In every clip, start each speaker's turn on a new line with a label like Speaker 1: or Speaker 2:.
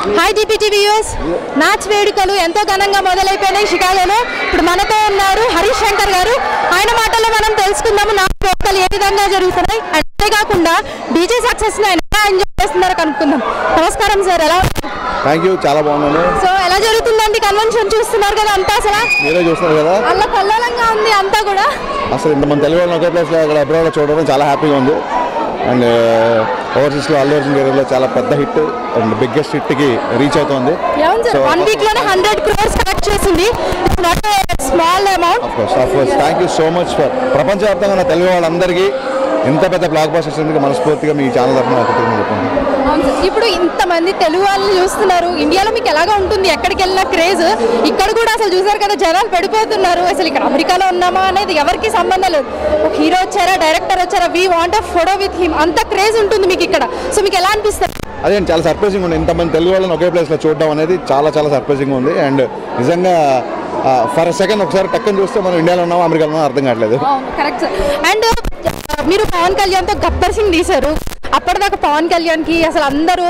Speaker 1: Hi DPTV US match వేడుకలు ఎంతో ఘనంగా మొదలైపోయినాయి షికాగోలో ఇప్పుడు మనతో ఉన్నారు హరీష్ శంకర్ గారు ఆయన మాటల్లో మనం తెలుసుకుందాము నా వేడుకలు ఏ విధంగా జరుగుతున్నాయి అంతేకాకుండా డీజే సక్సెస్ ని ఆయన ఎలా ఎంజాయ్ చేస్తున్నారో కనుక్కుందాం నమస్కారం సార్ ఎలా
Speaker 2: థ్యాంక్ యూ చాలా బాగున్నాను
Speaker 1: సో ఎలా జరుగుతుందండి కన్వెన్షన్ చూస్తున్నారు కదా అంతా అసలు
Speaker 2: మీరే చూస్తున్నారు కదా
Speaker 1: అల్ల కల్లోలంగా ఉంది అంతా కూడా
Speaker 2: అసలు ఇంతమంది తెలుగు వాళ్ళని ఒకే ప్లేస్లో అక్కడ అబ్రాడ్లో చూడడం చాలా హ్యాపీగా ఉంది అండ్ ఓవర్సీస్లో అల్లు అర్జున్ ఏరియాలో చాలా పెద్ద హిట్ అండ్ బిగ్గెస్ట్ హిట్కి రీచ్ అవుతుంది
Speaker 1: ఏమన్ సార్
Speaker 2: So,
Speaker 1: వన్ వీక్ లోనే హండ్రెడ్ క్రోర్స్ కలెక్ట్ చేసింది it's not small amount
Speaker 2: course thank you so much for ప్రపంచవ్యాప్తంగా ఉన్న తెలుగు వాళ్ళందరికీ ఇంత పెద్ద బ్లాక్ బాస్టర్స్ ఎందుకు మనస్ఫూర్తిగా మీ ఛానల్ తరఫున కృతజ్ఞతలు చెప్పుకుంటున్నాను
Speaker 1: అవును సార్. ఇప్పుడు ఇంతమంది తెలుగు వాళ్ళు చూస్తున్నారు ఇండియాలో మీకు ఎలాగా ఉంటుంది ఎక్కడికి వెళ్ళినా క్రేజ్ ఇక్కడ కూడా అసలు చూసారు కదా జనాలు పడిపోతున్నారు అసలు ఇక్కడ అమెరికాలో ఉన్నామా అనేది ఎవరికి సంబంధం లేదు ఒక హీరో వచ్చారా డైరెక్టర్ వచ్చారా we want a photo with him అంత క్రేజ్ ఉంటుంది మీకు ఇక్కడ సో మీకు ఎలా అనిపిస్తుంది
Speaker 2: అదే చాలా సర్ప్రైజింగ్ ఉంది ఇంతమంది తెలుగు వాళ్ళని ఒకే ప్లేస్లో చూడడం అనేది చాలా చాలా సర్ప్రైజింగ్ ఉంది అండ్ నిజంగా ఫర్ సెకండ్ ఒకసారి టక్కని చూస్తే మనం ఇండియాలో ఉన్నామో అమెరికాలో ఉన్నామో అర్థం కావట్లేదు
Speaker 1: అవును కరెక్ట్ సార్ అండ్ మీరు పవన్ కళ్యాణ్తో గబ్బర్ సింగ్ తీశారు అప్పటిదాకా పవన్ కళ్యాణ్కి అసలు అందరూ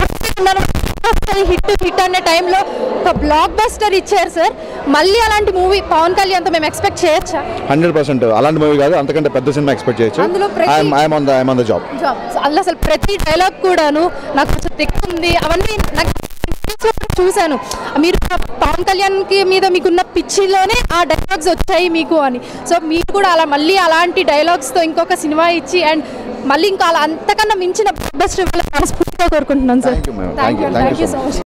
Speaker 1: హిట్ హిట్ అనే టైంలో ఒక బ్లాక్ బస్టర్ ఇచ్చారు సార్ మళ్ళీ అలాంటి మూవీ పవన్ కళ్యాణ్తో మేము ఎక్స్పెక్ట్ చేయొచ్చా
Speaker 2: హండ్రెడ్ పర్సెంట్ అలాంటి మూవీ కాదు అంతకంటే పెద్ద సినిమా ఎక్స్పెక్ట్ చేయొచ్చు
Speaker 1: అందులో ప్రతి-
Speaker 2: I'm on the I'm on the job
Speaker 1: అలా అసలు ప్రతి డైలాగ్ కూడాను నాకు కొంచెం తెక్కుంది అవన్నీ నాకు videos లో కూడా చూశాను మీరు పవన్ కళ్యాణ్కి మీద మీకున్న పిచ్చిలోనే ఆ డైలాగ్స్ వచ్చాయి మీకు అని సో మీరు కూడా అలా మళ్ళీ అలాంటి డైలాగ్స్తో ఇంకొక సినిమా ఇచ్చి అండ్ మళ్ళీ ఇంకా అలా అంతకన్నా మించిన బెస్ట్ మనస్ఫూర్తిగా కోరుకుంటున్నాను sir
Speaker 2: Thank you, ma'am. Thank
Speaker 1: thank
Speaker 2: you.
Speaker 1: You
Speaker 2: Thank you
Speaker 1: thank you
Speaker 2: so
Speaker 1: so much